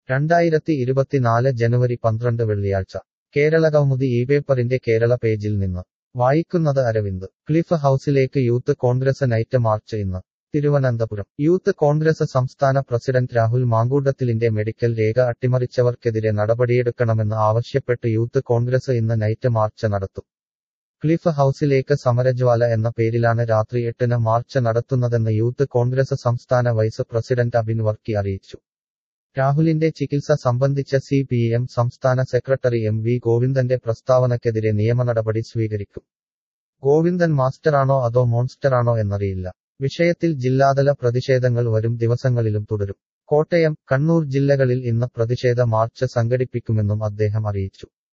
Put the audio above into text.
രണ്ടായിരത്തി ഇരുപത്തിനാല് ജനുവരി പന്ത്രണ്ട് വെള്ളിയാഴ്ച കേരളകൗമുദി ഈ പേപ്പറിന്റെ കേരള പേജിൽ നിന്ന് വായിക്കുന്നത് അരവിന്ദ് ക്ലിഫ് ഹൌസിലേക്ക് യൂത്ത് കോൺഗ്രസ് നൈറ്റ് മാർച്ച് ഇന്ന് തിരുവനന്തപുരം യൂത്ത് കോൺഗ്രസ് സംസ്ഥാന പ്രസിഡന്റ് രാഹുൽ മാങ്കൂട്ടത്തിലിന്റെ മെഡിക്കൽ രേഖ അട്ടിമറിച്ചവർക്കെതിരെ നടപടിയെടുക്കണമെന്ന് ആവശ്യപ്പെട്ട് യൂത്ത് കോൺഗ്രസ് ഇന്ന് നൈറ്റ് മാർച്ച് നടത്തും ക്ലിഫ് ഹൌസിലേക്ക് സമരജ്വാല എന്ന പേരിലാണ് രാത്രി എട്ടിന് മാർച്ച് നടത്തുന്നതെന്ന് യൂത്ത് കോൺഗ്രസ് സംസ്ഥാന വൈസ് പ്രസിഡന്റ് അബിൻ വർക്കി അറിയിച്ചു രാഹുലിന്റെ ചികിത്സ സംബന്ധിച്ച സി പി എം സംസ്ഥാന സെക്രട്ടറി എം വി ഗോവിന്ദന്റെ പ്രസ്താവനയ്ക്കെതിരെ നിയമനടപടി സ്വീകരിക്കും ഗോവിന്ദൻ മാസ്റ്ററാണോ അതോ മോൺസ്റ്ററാണോ എന്നറിയില്ല വിഷയത്തിൽ ജില്ലാതല പ്രതിഷേധങ്ങൾ വരും ദിവസങ്ങളിലും തുടരും കോട്ടയം കണ്ണൂർ ജില്ലകളിൽ ഇന്ന് പ്രതിഷേധ മാർച്ച് സംഘടിപ്പിക്കുമെന്നും അദ്ദേഹം അറിയിച്ചു